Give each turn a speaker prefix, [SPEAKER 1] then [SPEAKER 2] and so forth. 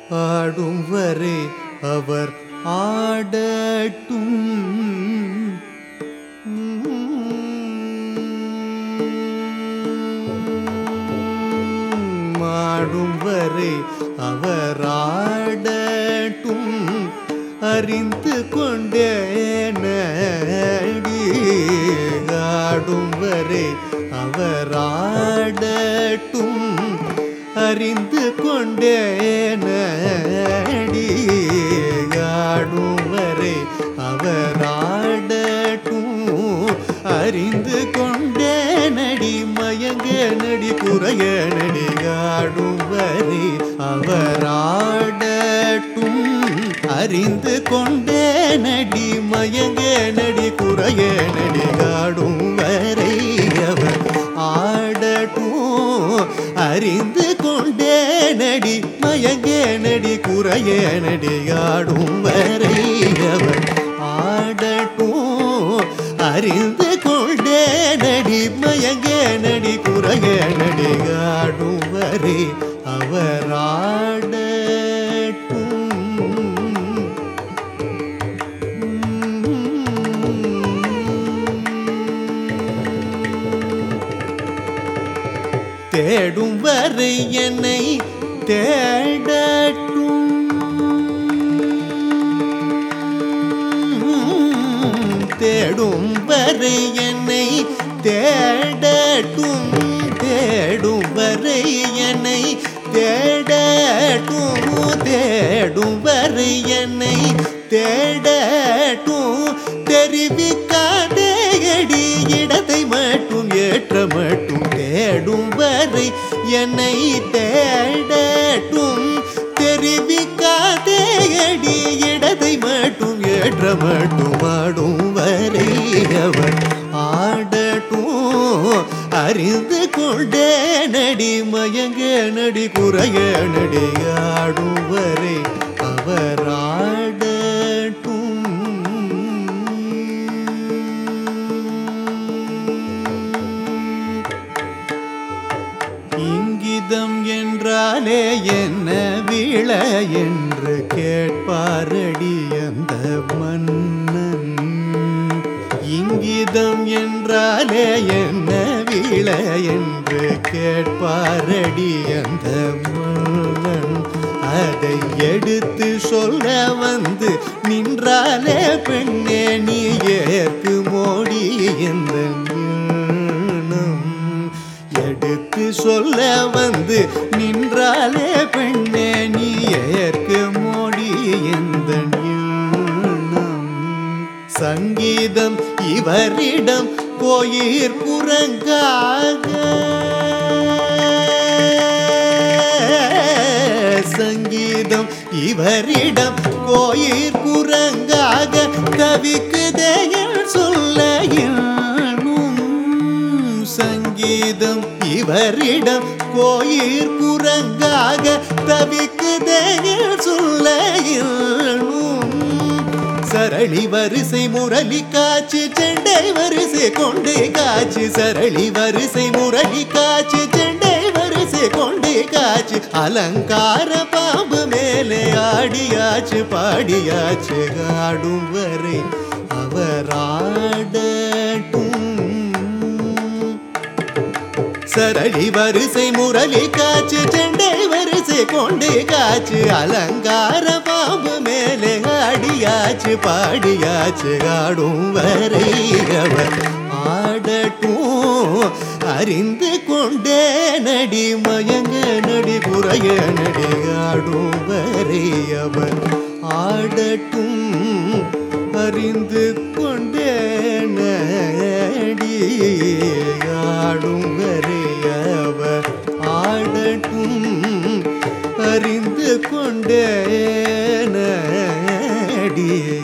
[SPEAKER 1] ஆடும் வரை அவர் ஆடட்டும் மாடும் வரை அவர் ஆடட்டும் அறிந்து கொண்டே நடி ஆடும் வரை அவர் ஆடட்டும் அறிந்து கொண்டே நடி ஆடும் வரை அவர் ஆடட்டும் அறிந்து கொண்டே நடி மயங்க நடி குறைய நடி ஆடும் வரை அவர் ஆடட்டும் அறிந்து கொண்டே நடி மயங்க நடி குறைய நடி ஆடும் வரை அவர் ஆடட்டும் அறிந்து கொண்டே நடி மயங்க நடி குறைய நடி ஆடும் வரை அவர் ஆடட்டும் அறிந்து கொண்டே நடி மயங்க நடி குறைய நடி ஆடும் வரை அவர் ஆடட்டும் தேடும் வரை என்னை தேடட்டும் தேடும் வரை என்னை தேடட்டும் தேடும் வரை என்னை தேடட்டும் தேடும் வரை என்னை தேடட்டும் தெரிவிக்காதே அடி இடத்தை மட்டும் ஏற்ற மட்டும் தேடும் வரை என்னை தேடட்டும் தெரிவிக்காதே அடி இடத்தை மட்டும் ஏற்ற மட்டும் ஆடும் வரை அவர் ஆடட்டும் அறிந்து கொண்டே நடி மயங்க நடி குறைய நடி ஆடும் வரை அவர் ஆடட்டும் இங்கிதம் என்றாலே என்ன விழ என்று கேட்பாரடி அந்த மன்னன் இங்கிதம் என்றாலே என்ன விழ என்று கேட்பாரடி அந்த மன்னன் அதை எடுத்து சொல்ல வந்து நின்றாலே பெண்ணே நீ ஏற்கு மோடி எந்த ஞானம் எடுத்து சொல்ல வந்து நின்றாலே பெண்ணே நீ ஏற்க மோடி எந்த ஞானம் சங்கீதம் இவரிடம் கோயிற் புறங்காக சங்கீதம் இவரிடம் கோயிற் புறங்காக தவிக்குதையல் சொல்ல இன்னும் சங்கீதம் இவரிடம் கோயிற் புறங்காக தவிக்குதையல் சொல்ல இன்னும் சரளி வரிசை முரளி காட்சி செண்டை வரிசை கொண்டே காட்சி சரளி வரிசை முரளி காட்சி செண்டை வரிசை கொண்டே காட்சி அலங்கார பாம்பு மேலே ஆடியாச்சு பாடியாச்சு ஆடும் வரை அவர் ஆடட்டும் சரளி வரிசை முரளி காட்சி செண்டை வரிசை கொண்டே காட்சி அலங்கார பாம்பு மேலே ஆடியாச்சு பாடியாச்சு ஆடும் வரை அவர் ஆடட்டும் அறிந்து கொண்டே நடி மயங்க நடி குறைய நடி ஆடும் வரை அவர் ஆடட்டும் அறிந்து கொண்டே நடி ஆடும் வரை அவர் ஆடட்டும் அறிந்து கொண்டே நடி